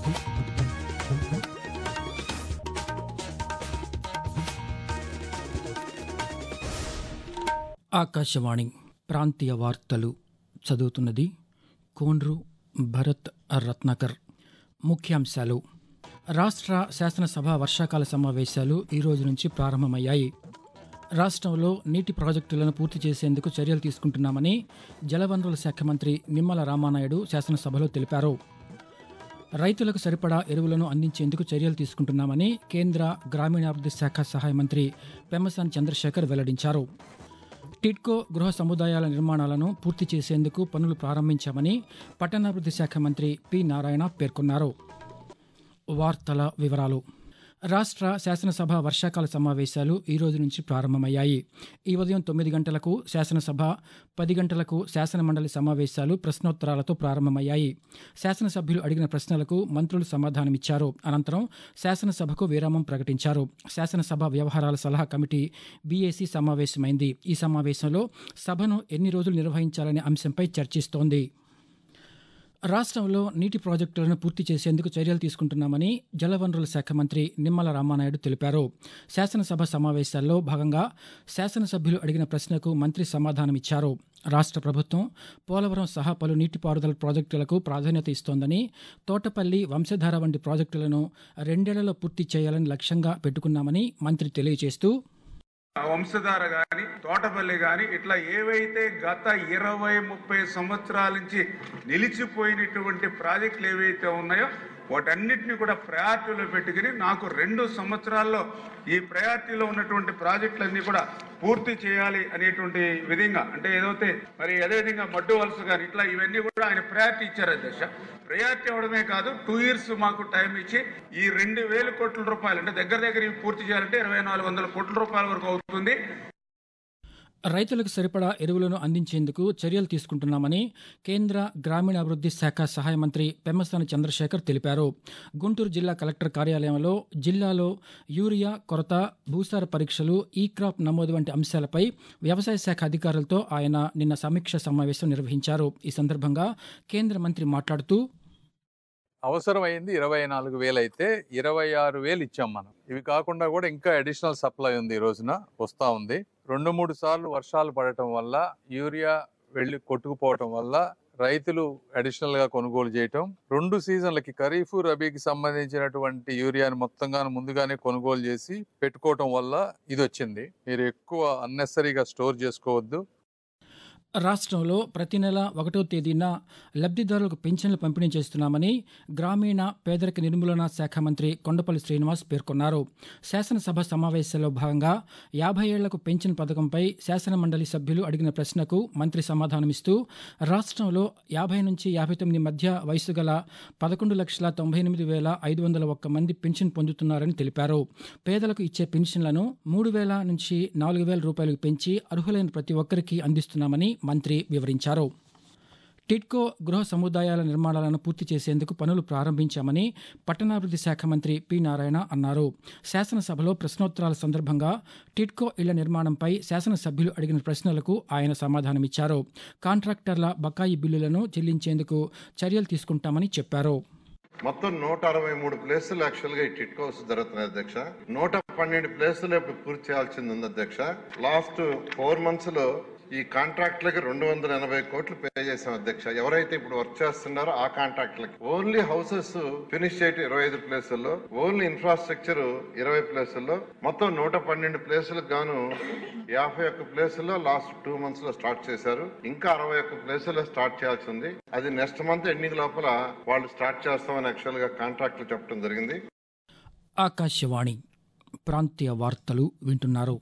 ఆకాశవాణి ప్రాంతీయ వార్తలు చదువుతున్నది కోండ్రు భరత్ రత్నాకర్ ముఖ్యాంశాలు రాష్ట్ర శాసనసభ వర్షాకాల సమావేశాలు ఈ రోజు నుంచి ప్రారంభమయ్యాయి రాష్ట్రంలో నీటి ప్రాజెక్టులను పూర్తి చేసేందుకు చర్యలు తీసుకుంటున్నామని జలవనరుల శాఖ మంత్రి నిమ్మల రామానాయుడు శాసనసభలో తెలిపారు రైతులకు సరిపడా ఎరువులను అందించేందుకు చర్యలు తీసుకుంటున్నామని కేంద్ర గ్రామీణాభివృద్ధి శాఖ సహాయ మంత్రి పెమ్మసాని చంద్రశేఖర్ వెల్లడించారు టిడ్కో గృహ సముదాయాల నిర్మాణాలను పూర్తి చేసేందుకు పనులు ప్రారంభించామని పట్టణాభివృద్ధి శాఖ మంత్రి పి నారాయణ పేర్కొన్నారు వార్తల వివరాలు రాష్ట్ర శాసనసభ వర్షాకాల సమావేశాలు ఈ రోజు నుంచి ప్రారంభమయ్యాయి ఈ ఉదయం తొమ్మిది గంటలకు శాసనసభ పది గంటలకు శాసనమండలి సమావేశాలు ప్రశ్నోత్తరాలతో ప్రారంభమయ్యాయి శాసనసభ్యులు అడిగిన ప్రశ్నలకు మంత్రులు సమాధానమిచ్చారు అనంతరం శాసనసభకు విరామం ప్రకటించారు శాసనసభ వ్యవహారాల సలహా కమిటీ బీఏసీ సమావేశమైంది ఈ సమావేశంలో సభను ఎన్ని రోజులు నిర్వహించాలనే అంశంపై చర్చిస్తోంది రాష్ట్రంలో నీటి ప్రాజెక్టులను పూర్తి చేసేందుకు చర్యలు తీసుకుంటున్నామని జలవనరుల శాఖ మంత్రి నిమ్మల రామానాయుడు తెలిపారు శాసనసభ సమావేశాల్లో భాగంగా శాసనసభ్యులు అడిగిన ప్రశ్నకు మంత్రి సమాధానమిచ్చారు రాష్ట్ర ప్రభుత్వం పోలవరం సహా పలు నీటిపారుదల ప్రాజెక్టులకు ప్రాధాన్యత ఇస్తోందని తోటపల్లి వంశధార వంటి ప్రాజెక్టులను రెండేళ్లలో పూర్తి చేయాలని లక్ష్యంగా పెట్టుకున్నామని మంత్రి తెలియజేస్తూ వంశధార గాని తోటపల్లి గాని ఇట్లా ఏవైతే గత ఇరవై ముప్పై సంవత్సరాల నుంచి నిలిచిపోయినటువంటి ప్రాజెక్టులు ఏవైతే ఉన్నాయో వాటన్నిటిని కూడా ప్రయారిటీలో పెట్టుకుని నాకు రెండు సంవత్సరాల్లో ఈ ప్రయారిటీలో ఉన్నటువంటి ప్రాజెక్టులన్నీ కూడా పూర్తి చేయాలి అనేటువంటి విధంగా అంటే ఏదైతే మరి అదేవిధంగా మడ్డు వలస కానీ ఇట్లా ఇవన్నీ కూడా ఆయన ప్రయారిటీ ఇచ్చారు అధ్యక్ష ప్రయారిటీ అవడమే కాదు టూ ఇయర్స్ మాకు టైం ఇచ్చి ఈ రెండు వేల కోట్ల రూపాయలు అంటే దగ్గర దగ్గర ఇవి పూర్తి చేయాలంటే ఇరవై నాలుగు వందల కోట్ల రూపాయల వరకు అవుతుంది రైతులకు సరిపడా ఎరువులను అందించేందుకు చర్యలు తీసుకుంటున్నామని కేంద్ర గ్రామీణాభివృద్ధి శాఖ సహాయ మంత్రి పెమ్మసాని చంద్రశేఖర్ తెలిపారు గుంటూరు జిల్లా కలెక్టర్ కార్యాలయంలో జిల్లాలో యూరియా కొరత భూసార పరీక్షలు ఈ క్రాప్ నమోదు వంటి అంశాలపై వ్యవసాయ శాఖ అధికారులతో ఆయన నిన్న సమీక్ష సమావేశం నిర్వహించారు ఈ సందర్భంగా కేంద్ర మంత్రి మాట్లాడుతూ అవసరమైంది ఇరవై నాలుగు వేలు అయితే ఇరవై ఆరు వేలు ఇచ్చాం మనం ఇవి కాకుండా కూడా ఇంకా అడిషనల్ సప్లై ఉంది ఈ రోజున వస్తా ఉంది రెండు మూడు సార్లు వర్షాలు పడటం వల్ల యూరియా వెళ్ళి కొట్టుకుపోవటం వల్ల రైతులు అడిషనల్ గా కొనుగోలు చేయటం రెండు సీజన్లకి ఖరీఫ్ రబీకి సంబంధించినటువంటి యూరియాని మొత్తంగా ముందుగానే కొనుగోలు చేసి పెట్టుకోవటం వల్ల ఇది వచ్చింది మీరు ఎక్కువ అన్నెసరీగా స్టోర్ చేసుకోవద్దు రాష్ట్రంలో ప్రతి నెల ఒకటో తేదీన లబ్ధిదారులకు పింఛన్లు పంపిణీ చేస్తున్నామని గ్రామీణ పేదరిక నిర్మూలన శాఖ మంత్రి కొండపల్లి శ్రీనివాస్ పేర్కొన్నారు శాసనసభ సమావేశాల్లో భాగంగా యాభై ఏళ్లకు పెన్షన్ పథకంపై శాసన మండలి సభ్యులు అడిగిన ప్రశ్నకు మంత్రి సమాధానమిస్తూ రాష్ట్రంలో యాభై నుంచి యాభై తొమ్మిది మధ్య వయసు గల పదకొండు లక్షల తొంభై ఎనిమిది వేల ఐదు వందల ఒక్క మంది పెన్షన్ పొందుతున్నారని తెలిపారు పేదలకు ఇచ్చే పెన్షన్లను మూడు వేల నుంచి నాలుగు వేల రూపాయలకు పెంచి అర్హులైన ప్రతి ఒక్కరికి అందిస్తున్నామని మంత్రి వివరించారు టిడ్కో గృహ సముదాయాల నిర్మాణాలను పూర్తి చేసేందుకు పనులు ప్రారంభించామని పట్టణాభివృద్ధి శాఖ మంత్రి పి నారాయణ అన్నారు శాసనసభలో ప్రశ్నోత్తరాల సందర్భంగా టిడ్కో ఇళ్ల నిర్మాణంపై శాసనసభ్యులు అడిగిన ప్రశ్నలకు ఆయన సమాధానమిచ్చారు కాంట్రాక్టర్ల బకాయి బిల్లులను చెల్లించేందుకు చర్యలు తీసుకుంటామని చెప్పారు మొత్తం నూట అరవై మూడు ప్లేసులు యాక్చువల్ గా ఈ టిట్ హౌస్ జరుగుతున్నాయి అధ్యక్ష నూట పన్నెండు ప్లేసులు ఇప్పుడు పూర్తి చేయాల్సింది ఉంది అధ్యక్ష లాస్ట్ ఫోర్ మంత్స్ లో ఈ కాంట్రాక్ట్లకి రెండు వందల ఎనభై కోట్లు పే చేసాం అధ్యక్ష ఎవరైతే ఇప్పుడు వర్క్ చేస్తున్నారో ఆ కాంట్రాక్ట్లకి ఓన్లీ హౌసెస్ ఫినిష్ చేయటం ఇరవై ఐదు ప్లేసుల్లో ఓన్లీ ఇన్ఫ్రాస్ట్రక్చర్ ఇరవై ప్లేసుల్లో మొత్తం నూట పన్నెండు ప్లేసులకు గాను యాభై ఒక్క ప్లేసుల్లో లాస్ట్ టూ మంత్స్ లో స్టార్ట్ చేశారు ఇంకా అరవై ఒక్క ప్లేసుల్లో స్టార్ట్ చేయాల్సి ఉంది అది నెక్స్ట్ మంత్ ఎండింగ్ లోపల వాళ్ళు స్టార్ట్ చేస్తామని యాక్చువల్ గా కాంట్రాక్ట్లు చెప్పడం జరిగింది ఆకాశవాణి ప్రాంతీయ వార్తలు వింటున్నారు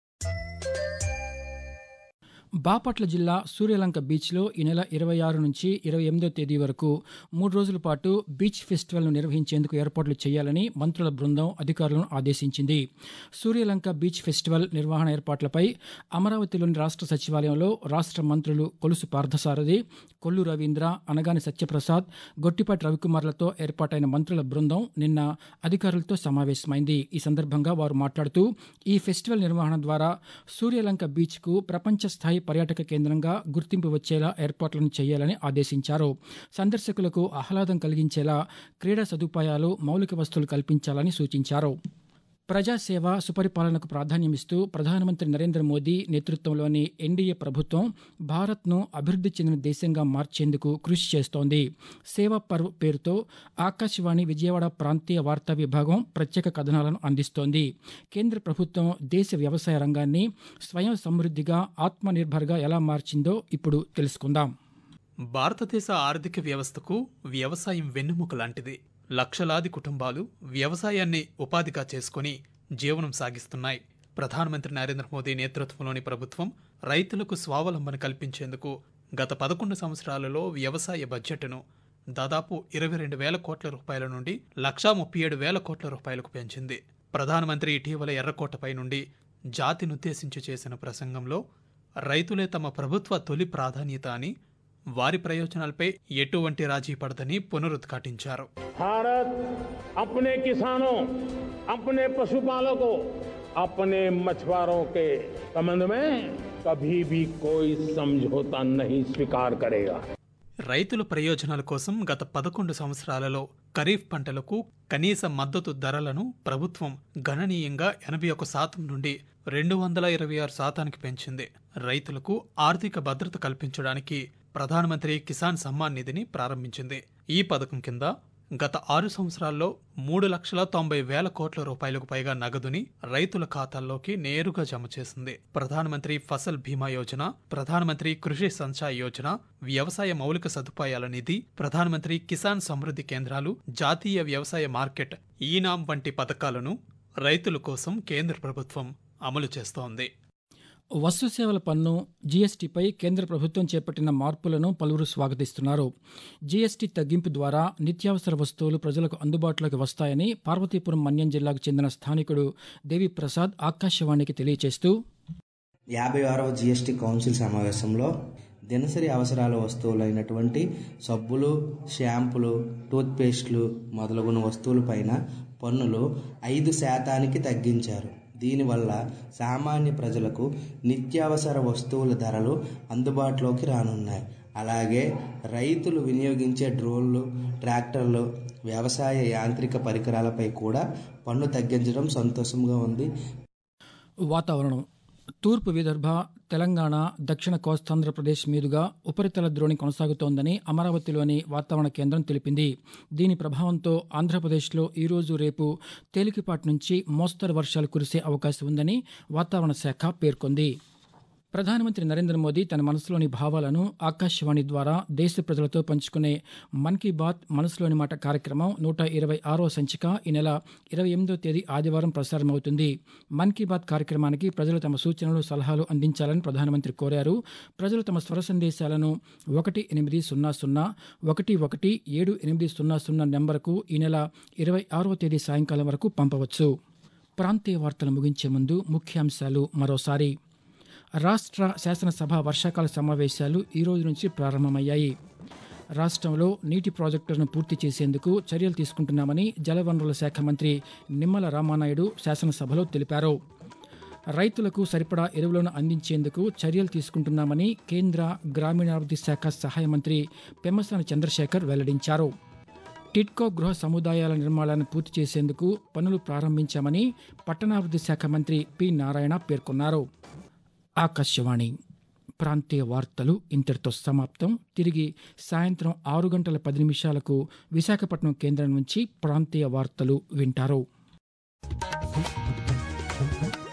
బాపట్ల జిల్లా సూర్యలంక బీచ్లో ఈ నెల ఇరవై ఆరు నుంచి ఇరవై ఎనిమిదో తేదీ వరకు మూడు రోజుల పాటు బీచ్ ఫెస్టివల్ను నిర్వహించేందుకు ఏర్పాట్లు చేయాలని మంత్రుల బృందం అధికారులను ఆదేశించింది సూర్యలంక బీచ్ ఫెస్టివల్ నిర్వహణ ఏర్పాట్లపై అమరావతిలోని రాష్ట్ర సచివాలయంలో రాష్ట్ర మంత్రులు కొలుసు పార్థసారథి కొల్లు రవీంద్ర అనగాని సత్యప్రసాద్ గొట్టిపాటి రవికుమార్లతో ఏర్పాటైన మంత్రుల బృందం నిన్న అధికారులతో సమావేశమైంది ఈ సందర్భంగా వారు మాట్లాడుతూ ఈ ఫెస్టివల్ నిర్వహణ ద్వారా సూర్యలంక బీచ్కు ప్రపంచ స్థాయి పర్యాటక కేంద్రంగా గుర్తింపు వచ్చేలా ఏర్పాట్లను చేయాలని ఆదేశించారు సందర్శకులకు ఆహ్లాదం కలిగించేలా క్రీడా సదుపాయాలు మౌలిక వస్తువులు కల్పించాలని సూచించారు ప్రజాసేవ సుపరిపాలనకు ప్రాధాన్యమిస్తూ ప్రధానమంత్రి నరేంద్ర మోదీ నేతృత్వంలోని ఎన్డీఏ ప్రభుత్వం భారత్ను అభివృద్ధి చెందిన దేశంగా మార్చేందుకు కృషి చేస్తోంది సేవా పర్వ్ పేరుతో ఆకాశవాణి విజయవాడ ప్రాంతీయ వార్తా విభాగం ప్రత్యేక కథనాలను అందిస్తోంది కేంద్ర ప్రభుత్వం దేశ వ్యవసాయ రంగాన్ని స్వయం సమృద్ధిగా ఆత్మనిర్భర్గా ఎలా మార్చిందో ఇప్పుడు తెలుసుకుందాం భారతదేశ ఆర్థిక వ్యవస్థకు వ్యవసాయం వెన్నుముక లాంటిది లక్షలాది కుటుంబాలు వ్యవసాయాన్ని ఉపాధిగా చేసుకుని జీవనం సాగిస్తున్నాయి ప్రధానమంత్రి నరేంద్ర మోదీ నేతృత్వంలోని ప్రభుత్వం రైతులకు స్వావలంబన కల్పించేందుకు గత పదకొండు సంవత్సరాలలో వ్యవసాయ బడ్జెట్ను దాదాపు ఇరవై రెండు వేల కోట్ల రూపాయల నుండి లక్షా ముప్పై ఏడు వేల కోట్ల రూపాయలకు పెంచింది ప్రధానమంత్రి ఇటీవల ఎర్రకోటపై నుండి జాతినుద్దేశించి చేసిన ప్రసంగంలో రైతులే తమ ప్రభుత్వ తొలి ప్రాధాన్యత అని వారి ప్రయోజనాలపై ఎటువంటి రాజీ పడదని పునరుద్ఘాటించారు भारत अपने किसानों अपने पशुपालकों अपने मछुआरों के संबंध में कभी भी कोई समझौता नहीं स्वीकार करेगा రైతుల ప్రయోజనాల కోసం గత పదకొండు సంవత్సరాలలో ఖరీఫ్ పంటలకు కనీస మద్దతు ధరలను ప్రభుత్వం గణనీయంగా ఎనభై ఒక శాతం నుండి రెండు వందల ఇరవై ఆరు శాతానికి పెంచింది రైతులకు ఆర్థిక భద్రత కల్పించడానికి ప్రధానమంత్రి కిసాన్ సమ్మాన్ నిధిని ప్రారంభించింది ఈ పథకం కింద గత ఆరు సంవత్సరాల్లో మూడు లక్షల తొంభై వేల కోట్ల రూపాయలకు పైగా నగదుని రైతుల ఖాతాల్లోకి నేరుగా జమ చేసింది ప్రధానమంత్రి ఫసల్ బీమా యోజన ప్రధానమంత్రి కృషి సంచాయ్ యోజన వ్యవసాయ మౌలిక సదుపాయాల నిధి ప్రధానమంత్రి కిసాన్ సమృద్ధి కేంద్రాలు జాతీయ వ్యవసాయ మార్కెట్ ఈనాం వంటి పథకాలను రైతుల కోసం కేంద్ర ప్రభుత్వం అమలు చేస్తోంది వస్తు సేవల పన్ను జీఎస్టీపై కేంద్ర ప్రభుత్వం చేపట్టిన మార్పులను పలువురు స్వాగతిస్తున్నారు జీఎస్టీ తగ్గింపు ద్వారా నిత్యావసర వస్తువులు ప్రజలకు అందుబాటులోకి వస్తాయని పార్వతీపురం మన్యం జిల్లాకు చెందిన స్థానికుడు దేవిప్రసాద్ ఆకాశవాణికి తెలియజేస్తూ యాభై ఆరవ జీఎస్టీ కౌన్సిల్ సమావేశంలో దినసరి అవసరాల వస్తువులైనటువంటి సబ్బులు షాంపులు టూత్పేస్ట్లు మొదలగున వస్తువులపైన పన్నులు ఐదు శాతానికి తగ్గించారు దీనివల్ల సామాన్య ప్రజలకు నిత్యావసర వస్తువుల ధరలు అందుబాటులోకి రానున్నాయి అలాగే రైతులు వినియోగించే డ్రోన్లు ట్రాక్టర్లు వ్యవసాయ యాంత్రిక పరికరాలపై కూడా పన్ను తగ్గించడం సంతోషంగా ఉంది వాతావరణం తూర్పు విదర్భ తెలంగాణ దక్షిణ కోస్తాంధ్రప్రదేశ్ మీదుగా ఉపరితల ద్రోణి కొనసాగుతోందని అమరావతిలోని వాతావరణ కేంద్రం తెలిపింది దీని ప్రభావంతో ఆంధ్రప్రదేశ్లో ఈరోజు రేపు తేలికపాటి నుంచి మోస్తరు వర్షాలు కురిసే అవకాశం ఉందని వాతావరణ శాఖ పేర్కొంది ప్రధానమంత్రి నరేంద్ర మోదీ తన మనసులోని భావాలను ఆకాశవాణి ద్వారా దేశ ప్రజలతో పంచుకునే మన్ కీ బాత్ మనసులోని మాట కార్యక్రమం నూట ఇరవై ఆరో సంచిక ఈ నెల ఇరవై ఎనిమిదో తేదీ ఆదివారం ప్రసారమవుతుంది మన్ కీ బాత్ కార్యక్రమానికి ప్రజలు తమ సూచనలు సలహాలు అందించాలని ప్రధానమంత్రి కోరారు ప్రజలు తమ స్వర సందేశాలను ఒకటి ఎనిమిది సున్నా సున్నా ఒకటి ఒకటి ఏడు ఎనిమిది సున్నా సున్నా నెంబర్కు ఈ నెల ఇరవై ఆరో తేదీ సాయంకాలం వరకు పంపవచ్చు ప్రాంతీయ వార్తలు ముగించే ముందు ముఖ్యాంశాలు మరోసారి రాష్ట్ర శాసనసభ వర్షాకాల సమావేశాలు ఈ రోజు నుంచి ప్రారంభమయ్యాయి రాష్ట్రంలో నీటి ప్రాజెక్టులను పూర్తి చేసేందుకు చర్యలు తీసుకుంటున్నామని జలవనరుల శాఖ మంత్రి నిమ్మల రామానాయుడు శాసనసభలో తెలిపారు రైతులకు సరిపడా ఎరువులను అందించేందుకు చర్యలు తీసుకుంటున్నామని కేంద్ర గ్రామీణాభివృద్ధి శాఖ సహాయ మంత్రి పెమ్మసాని చంద్రశేఖర్ వెల్లడించారు టిట్కో గృహ సముదాయాల నిర్మాణాలను పూర్తి చేసేందుకు పనులు ప్రారంభించామని పట్టణాభివృద్ధి శాఖ మంత్రి పి నారాయణ పేర్కొన్నారు ఆకాశవాణి ప్రాంతీయ వార్తలు ఇంతటితో సమాప్తం తిరిగి సాయంత్రం ఆరు గంటల పది నిమిషాలకు విశాఖపట్నం కేంద్రం నుంచి ప్రాంతీయ వార్తలు వింటారు